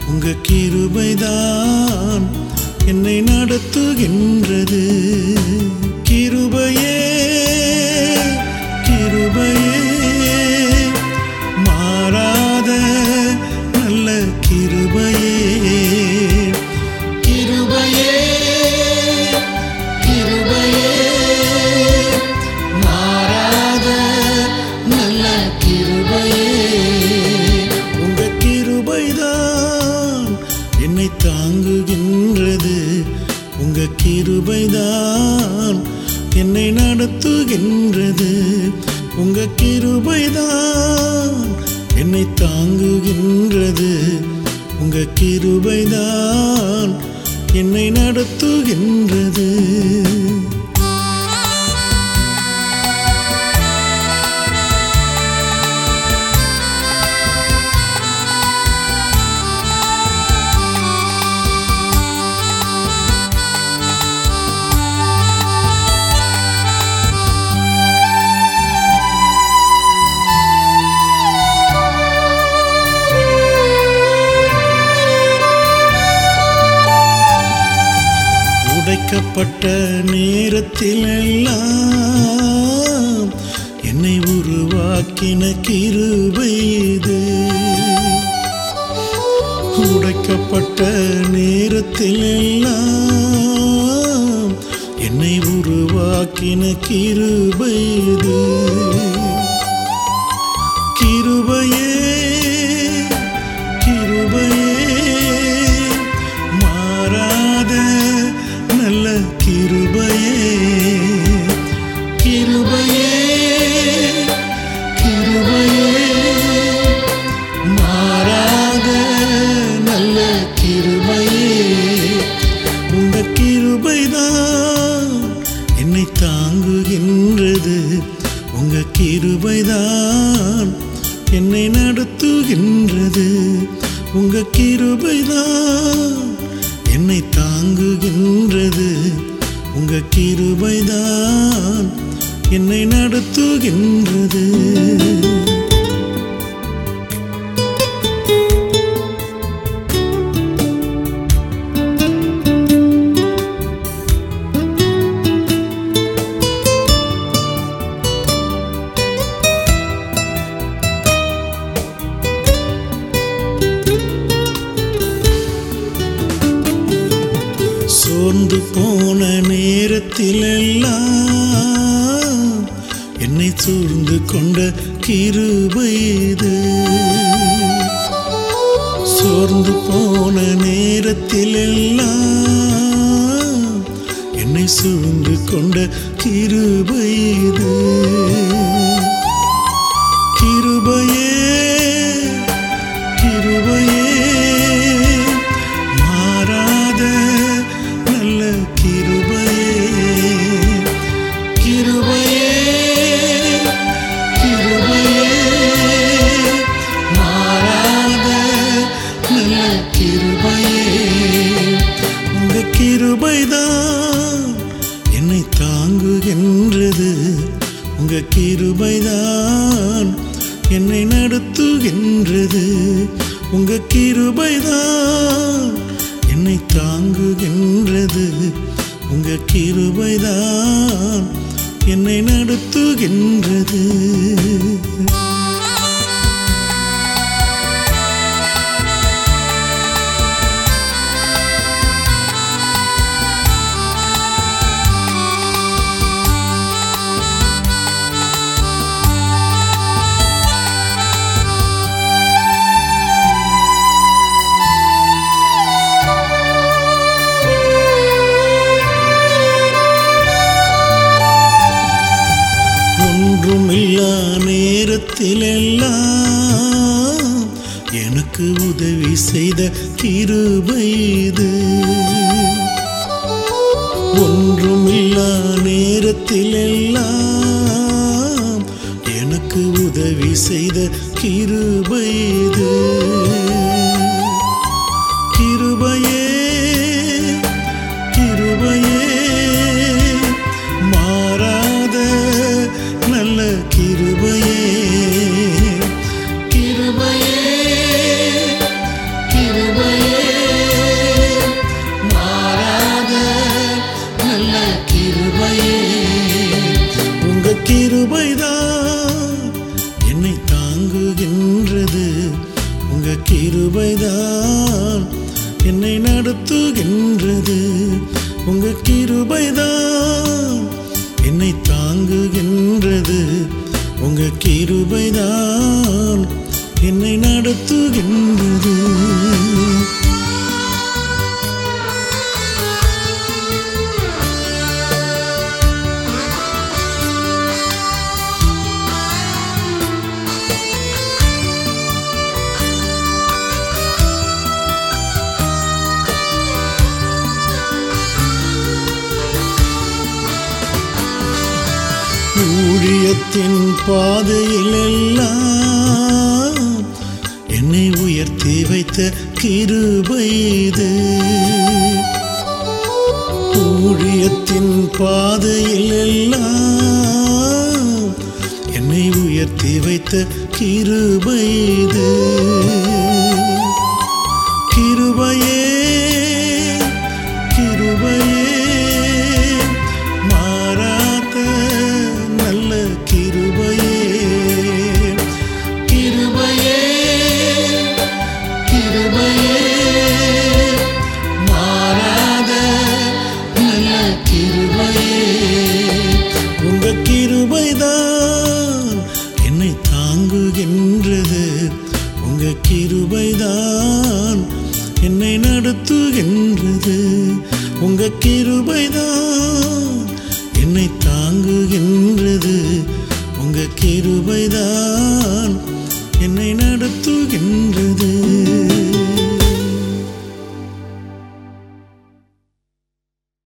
உங்க கிருபைதான் என்னை நடத்துகின்றது கிருபையே கிருபையே மாறாத நல்ல கிருபையே கிருபையே கிருபையே மாறாத நல்ல கிருபையே உங்க கிருபைதான் என்னை தாங்குகின்றது உங்க கிருபைதான் என்னை நடத்துகின்றது உங்க கிருபைதான் என்னை தாங்குகின்றது உங்க கிருபைதான் என்னை நடத்துகின்றது உடைக்கப்பட்ட நேரத்தில் எல்லாம் என்னை உருவாக்கின கிருபை இது உடைக்கப்பட்ட நேரத்தில் எல்லாம் என்னை உருவாக்கின கிருபை இது கிருபையே கிருபையே மாறாத நல்ல கிருபையே கிருபையே கிருபையே மாறாத நல்ல கிருபையே உங்க கிருபைதான் என்னை தாங்குகின்றது உங்க கிருபைதான் என்னை நடத்துகின்றது உங்க கிருபைதான் என்னை தாங்குகின்றது உங்க கிருபைதான் என்னை நடத்துகின்றது சோர்ந்து போன நேரத்தில் எல்லாம் என்னை சூழ்ந்து கொண்ட கிருபை இது சோர்ந்து போன நேரத்தில் எல்லாம் என்னை சூழ்ந்து கொண்ட கிருபை இது கிருபையே கிருபையே மாறாத நல்ல கிருபையே கிருபையே கிருபையே மாறாத நல்ல கிருபையே உங்க கிருபைதான் என்னை தாங்குகின்றது உங்க கிருபைதான் என்னை நடத்துகின்றது உங்க கிருபைதான் என்னை தாங்குகின்றது உங்க கிருபைதான் என்னை நடத்துகின்றது ஒன்றுமில்லா நேரத்திலெல்லாம் எனக்கு உதவி செய்த கிருபை இது ஒன்றுமில்லா நேரத்திலெல்லாம் எனக்கு உதவி செய்த கிருபை இது கிருபையே கிருபையே மாறாத நல்ல கிருபையே கிருபையே கிருபையே என்னை நடத்துகின்றது உங்க கிருபைதான் என்னை தாங்குகின்றது உங்க கிருபைதான் என்னை நடத்துகின்றது ஊழியத்தின் பாதையில் எல்லாம் என்னை உயர்த்தி வைத்த கிருபை இது ஊழியத்தின் பாதையில் எல்லாம் என்னை உயர்த்தி வைத்த கிருபை இது கிருபையே கிருபையே மாறாத நல்ல கிருபையே கிருபையே கிருபையே மாறாத நல்ல கிருபையே உங்க கிருபைதான் என்னை தாங்குகின்றது உங்க கிருபைதான் என்னை நடத்துகின்றது உங்க கிருபைதான் என்னை தாங்குகின்றது உங்க கிருபைதான் என்னை நடத்துகின்றது